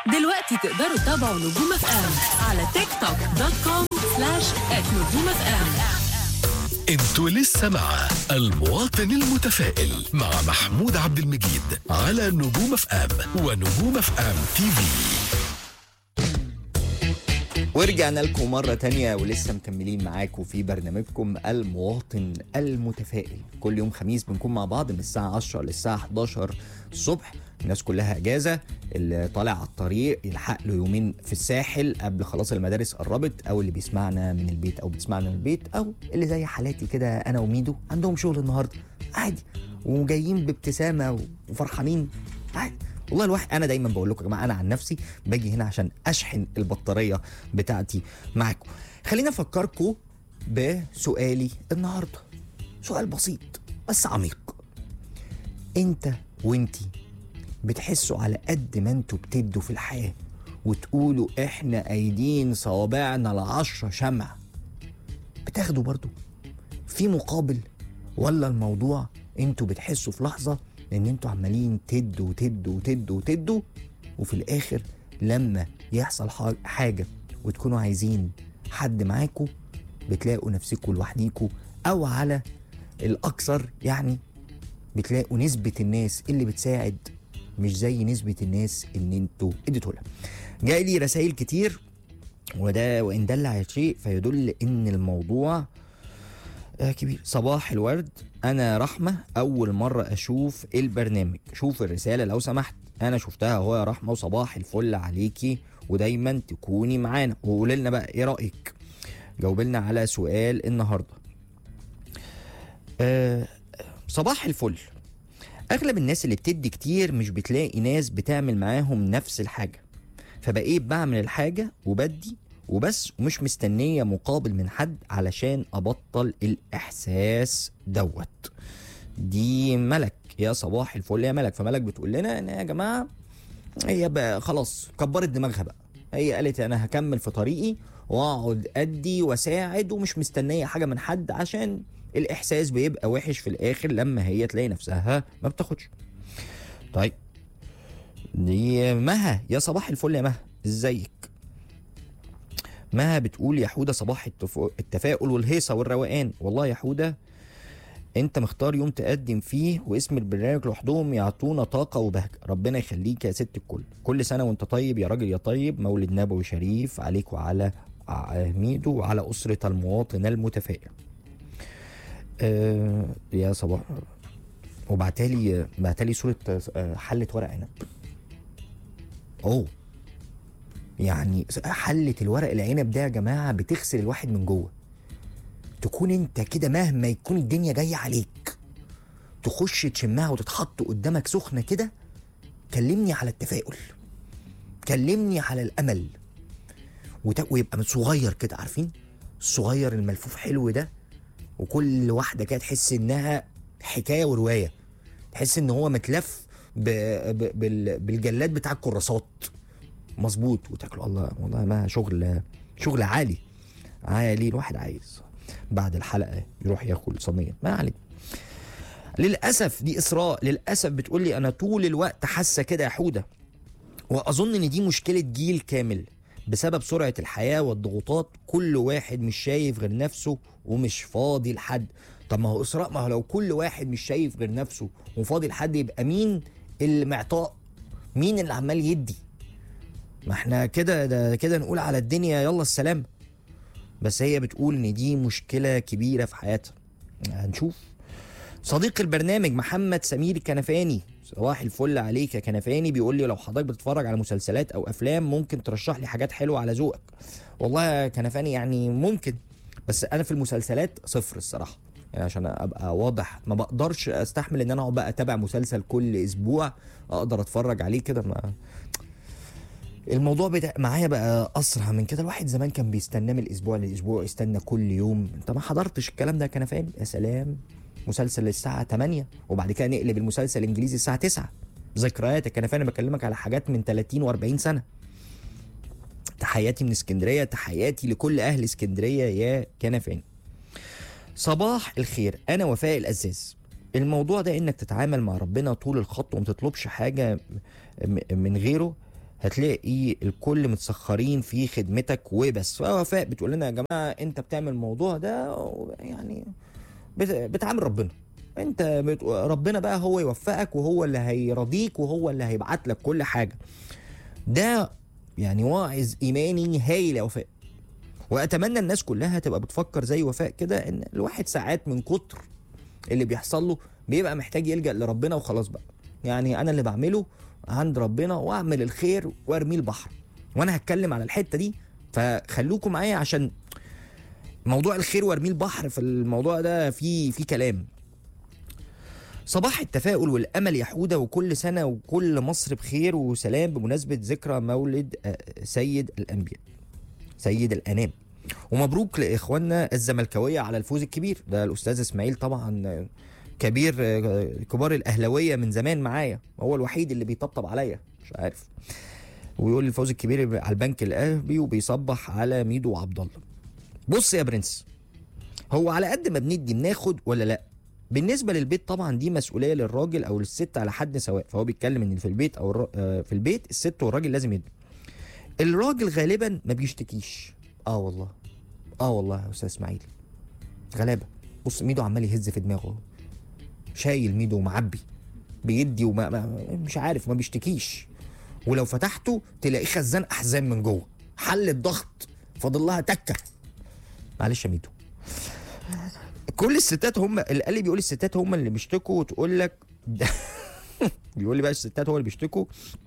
دلوقتي تقدروا تتابعوا نجوم اف ام على تيك توك دوت كوم سلاش نجوم اف ام انتوا لسه مع المواطن المتفائل مع محمود عبد المجيد على نجوم اف ام ونجوم اف ام تي في ورجعنا لكم مرة تانية ولسه مكملين معاكم في برنامجكم المواطن المتفائل كل يوم خميس بنكون مع بعض من الساعة 10 للساعة 11 الصبح الناس كلها اجازة اللي طالع على الطريق يلحق له يومين في الساحل قبل خلاص المدارس قربت او اللي بيسمعنا من البيت او بتسمعنا من البيت او اللي زي حالاتي كده انا وميدو عندهم شغل النهارده عادي وجايين بابتسامة وفرحانين عادي والله الواحد انا دايما بقول لكم يا جماعه انا عن نفسي باجي هنا عشان اشحن البطاريه بتاعتي معاكم خلينا افكركم بسؤالي النهارده سؤال بسيط بس عميق انت وانتي بتحسوا على قد ما انتوا بتدوا في الحياه وتقولوا احنا ايدين صوابعنا العشرة شمع بتاخدوا برضو في مقابل ولا الموضوع انتوا بتحسوا في لحظه ان انتوا عمالين تدوا وتدوا وتدوا وتدوا وفي الاخر لما يحصل ح- حاجه وتكونوا عايزين حد معاكوا بتلاقوا نفسكوا لوحديكوا او على الاكثر يعني بتلاقوا نسبه الناس اللي بتساعد مش زي نسبه الناس اللي انتوا اديتوا لها جاي لي رسائل كتير وده وان دل على شيء فيدل ان الموضوع آه كبير صباح الورد انا رحمه اول مره اشوف البرنامج شوف الرساله لو سمحت انا شفتها اهو يا رحمه وصباح الفل عليكي ودايما تكوني معانا وقولي لنا بقى ايه رايك جاوب لنا على سؤال النهارده آه صباح الفل اغلب الناس اللي بتدي كتير مش بتلاقي ناس بتعمل معاهم نفس الحاجه فبقيت بعمل الحاجه وبدي وبس ومش مستنيه مقابل من حد علشان ابطل الاحساس دوت دي ملك يا صباح الفل يا ملك فملك بتقول لنا ان يا جماعه هي بقى خلاص كبرت دماغها بقى هي قالت انا هكمل في طريقي واقعد ادي واساعد ومش مستنيه حاجه من حد عشان الاحساس بيبقى وحش في الاخر لما هي تلاقي نفسها ما بتاخدش طيب دي مها يا صباح الفل يا مها ازيك مها بتقول يا حودة صباح التف- التفاؤل والهيصة والروقان والله يا حودة انت مختار يوم تقدم فيه واسم البرنامج لوحدهم يعطونا طاقة وبهجة ربنا يخليك يا ست الكل كل سنة وانت طيب يا راجل يا طيب مولد نبوي شريف عليك وعلى ع- ميدو وعلى أسرة المواطن المتفائل آه يا صباح وبعتالي بعتالي صورة آه، حلة ورق عنب اوه يعني حلة الورق العنب ده يا جماعة بتغسل الواحد من جوه تكون انت كده مهما يكون الدنيا جاية عليك تخش تشمها وتتحط قدامك سخنة كده كلمني على التفاؤل كلمني على الأمل وت... ويبقى من صغير كده عارفين الصغير الملفوف حلو ده وكل واحدة كده تحس إنها حكاية ورواية تحس إن هو متلف ب... ب... بال... بالجلاد بتاع الكراسات مظبوط وتاكلوا الله والله ما شغل شغل عالي عالي الواحد عايز بعد الحلقه يروح ياكل صينيه ما عليك للاسف دي اسراء للاسف بتقول لي انا طول الوقت حاسه كده يا حوده واظن ان دي مشكله جيل كامل بسبب سرعه الحياه والضغوطات كل واحد مش شايف غير نفسه ومش فاضي لحد طب ما هو اسراء ما هو لو كل واحد مش شايف غير نفسه وفاضي لحد يبقى مين اللي معطاء مين اللي عمال يدي ما احنا كده ده كده نقول على الدنيا يلا السلام بس هي بتقول ان دي مشكله كبيره في حياتها هنشوف صديق البرنامج محمد سمير كنفاني صباح الفل عليك يا كنفاني بيقول لي لو حضرتك بتتفرج على مسلسلات او افلام ممكن ترشح لي حاجات حلوه على ذوقك والله يا كنفاني يعني ممكن بس انا في المسلسلات صفر الصراحه يعني عشان ابقى واضح ما بقدرش استحمل ان انا اقعد بقى اتابع مسلسل كل اسبوع اقدر اتفرج عليه كده ما الموضوع بتا... معايا بقى اسرع من كده الواحد زمان كان بيستناه من الاسبوع للاسبوع يستنى كل يوم انت ما حضرتش الكلام ده كان فاهم يا سلام مسلسل الساعه 8 وبعد كده نقلب المسلسل الانجليزي الساعه 9 ذكرياتك انا فاهم بكلمك على حاجات من 30 و40 سنه تحياتي من اسكندريه تحياتي لكل اهل اسكندريه يا كنفاني صباح الخير انا وفاء الازاز الموضوع ده انك تتعامل مع ربنا طول الخط وما تطلبش حاجه م- من غيره هتلاقي الكل متسخرين في خدمتك وبس فوفاء بتقول لنا يا جماعه انت بتعمل الموضوع ده يعني بت- بتعامل ربنا انت بت... ربنا بقى هو يوفقك وهو اللي هيرضيك وهو اللي هيبعت لك كل حاجه ده يعني واعظ ايماني هايل يا وفاء واتمنى الناس كلها تبقى بتفكر زي وفاء كده ان الواحد ساعات من كتر اللي بيحصل له بيبقى محتاج يلجأ لربنا وخلاص بقى يعني انا اللي بعمله عند ربنا واعمل الخير وارميه البحر وانا هتكلم على الحته دي فخلوكم معايا عشان موضوع الخير وارميه البحر في الموضوع ده في في كلام صباح التفاؤل والامل يا حوده وكل سنه وكل مصر بخير وسلام بمناسبه ذكرى مولد آه، سيد الانبياء سيد الانام ومبروك لاخواننا الزملكاويه على الفوز الكبير ده الاستاذ اسماعيل طبعا آه، كبير آه، كبار الاهلاويه من زمان معايا هو الوحيد اللي بيطبطب عليا مش عارف ويقول الفوز الكبير على البنك الاهلي وبيصبح على ميدو وعبد الله بص يا برنس هو على قد ما بندي بناخد ولا لا بالنسبه للبيت طبعا دي مسؤوليه للراجل او للست على حد سواء فهو بيتكلم ان في البيت او الر- آه، في البيت الست والراجل لازم يدوا الراجل غالبا ما بيشتكيش اه والله اه والله يا استاذ اسماعيل غلابه بص ميدو عمال يهز في دماغه أهو. شايل ميدو ومعبي بيدي وما ما مش عارف ما بيشتكيش ولو فتحته تلاقيه خزان احزان من جوه حل الضغط فاضل لها تكه معلش يا ميدو كل الستات هم اللي بيقول الستات هم اللي بيشتكوا وتقول لك بيقول لي بقى الستات هو اللي بيشتكوا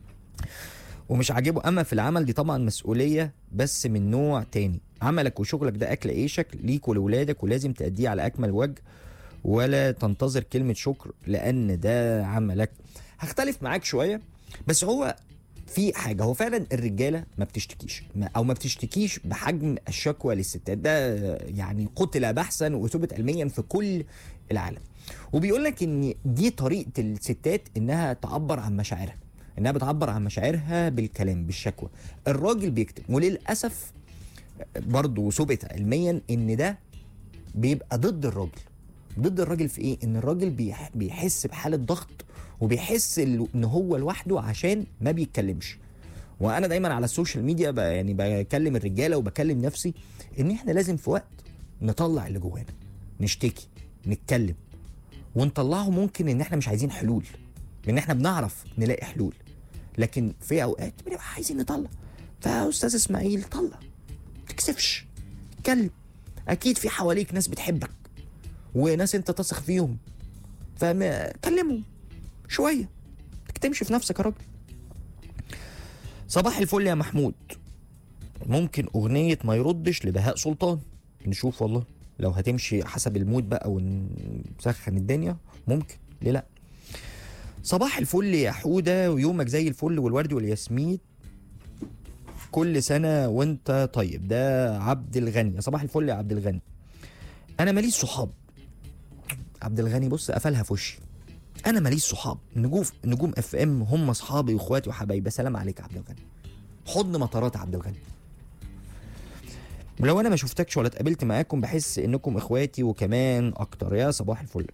ومش عاجبه اما في العمل دي طبعا مسؤوليه بس من نوع تاني عملك وشغلك ده اكل عيشك ليك ولولادك ولازم تأديه على اكمل وجه ولا تنتظر كلمه شكر لان ده عملك هختلف معاك شويه بس هو في حاجه هو فعلا الرجاله ما بتشتكيش ما- او ما بتشتكيش بحجم الشكوى للستات ده يعني قتل بحثا وثبت علميا في كل العالم وبيقول لك ان دي طريقه الستات انها تعبر عن مشاعرها انها بتعبر عن مشاعرها بالكلام بالشكوى الراجل بيكتب وللاسف برضه ثبت علميا ان ده بيبقى ضد الراجل ضد الراجل في ايه ان الراجل بيح- بيحس بحاله ضغط وبيحس ال- ان هو لوحده عشان ما بيتكلمش وانا دايما على السوشيال ميديا ب- يعني بكلم الرجاله وبكلم نفسي ان احنا لازم في وقت نطلع اللي جوانا نشتكي نتكلم ونطلعه ممكن ان احنا مش عايزين حلول ان احنا بنعرف نلاقي حلول لكن في اوقات بنبقى عايزين نطلع فاستاذ اسماعيل طلع تكسفش اتكلم اكيد في حواليك ناس بتحبك وناس انت تثق فيهم فكلمهم شويه تكتمش في نفسك يا راجل صباح الفل يا محمود ممكن اغنيه ما يردش لبهاء سلطان نشوف والله لو هتمشي حسب المود بقى ونسخن الدنيا ممكن ليه لا صباح الفل يا حوده ويومك زي الفل والورد والياسمين كل سنه وانت طيب ده عبد الغني صباح الفل يا عبد الغني انا ماليش صحاب عبد الغني بص قفلها في وشي انا ماليش صحاب نجوم نجوم اف ام هم اصحابي واخواتي وحبايبي سلام عليك يا عبد الغني حضن مطارات يا عبد الغني لو انا ما شفتكش ولا اتقابلت معاكم بحس انكم اخواتي وكمان اكتر يا صباح الفل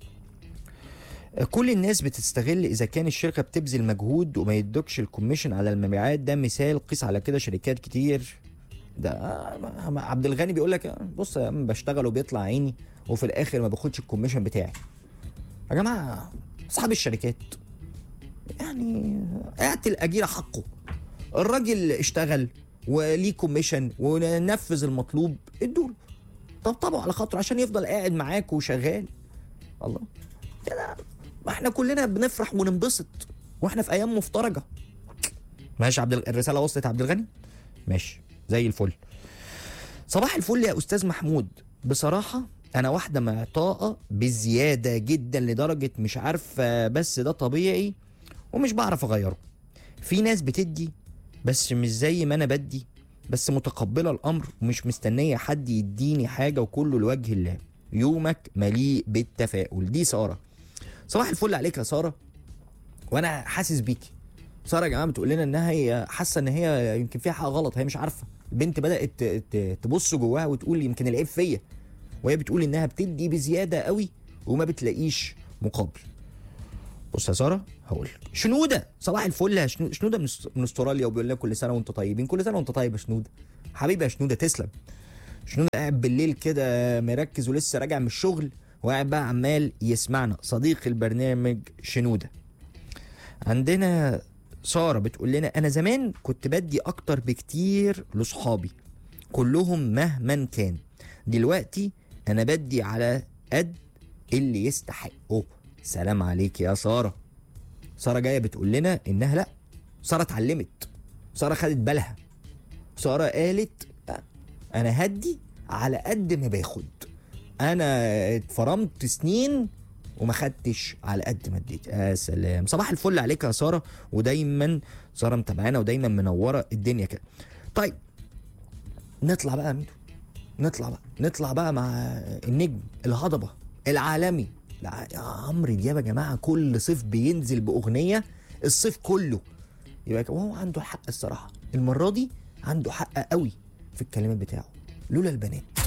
كل الناس بتستغل اذا كان الشركه بتبذل مجهود وما يدوكش الكوميشن على المبيعات ده مثال قيس على كده شركات كتير ده آه، عبد الغني بيقول لك آه، بص يا عم بشتغل وبيطلع عيني وفي الاخر ما باخدش الكوميشن بتاعي يا جماعه اصحاب الشركات يعني اعطي الاجير حقه الراجل اشتغل وليه كوميشن ونفذ المطلوب ادوله طبطبوا على خاطره عشان يفضل قاعد معاك وشغال الله كده ما احنا كلنا بنفرح وننبسط واحنا في ايام مفترجه ماشي عبد ال- الرساله وصلت عبد الغني ماشي زي الفل صباح الفل يا استاذ محمود بصراحه انا واحده معطاءه بزياده جدا لدرجه مش عارفه بس ده طبيعي ومش بعرف اغيره في ناس بتدي بس مش زي ما انا بدي بس متقبله الامر ومش مستنيه حد يديني حاجه وكله لوجه الله يومك مليء بالتفاؤل دي ساره صباح الفل عليك يا ساره وانا حاسس بيكي ساره يا جماعه بتقول لنا انها هي حاسه ان هي يمكن فيها حاجه غلط هي مش عارفه البنت بدات ت- ت- تبص جواها وتقول يمكن العيب فيا وهي بتقول انها بتدي بزياده قوي وما بتلاقيش مقابل بص يا ساره هقول لك شنوده صباح الفل يا شنو- شنوده من أس- من استراليا وبيقول لنا كل سنه وانتم طيبين كل سنه وانت طيب يا شنوده حبيبي يا شنوده تسلم شنوده قاعد بالليل كده مركز ولسه راجع من الشغل وقاعد بقى عمال يسمعنا صديق البرنامج شنوده عندنا ساره بتقول لنا انا زمان كنت بدي اكتر بكتير لاصحابي كلهم مهما كان دلوقتي انا بدي على قد اللي يستحقه سلام عليك يا ساره ساره جايه بتقول لنا انها لا ساره اتعلمت ساره خدت بالها ساره قالت لا، انا هدي على قد ما باخد انا اتفرمت سنين وما خدتش على قد ما اديت يا سلام صباح الفل عليك يا ساره ودايما ساره متابعانا ودايما منوره الدنيا كده طيب نطلع بقى يا ميدو نطلع بقى نطلع بقى مع النجم الهضبه العالمي لا يا عمرو دياب يا جماعه كل صيف بينزل باغنيه الصيف كله يبقى وهو عنده الحق الصراحه المره دي عنده حق قوي في الكلمات بتاعه لولا البنات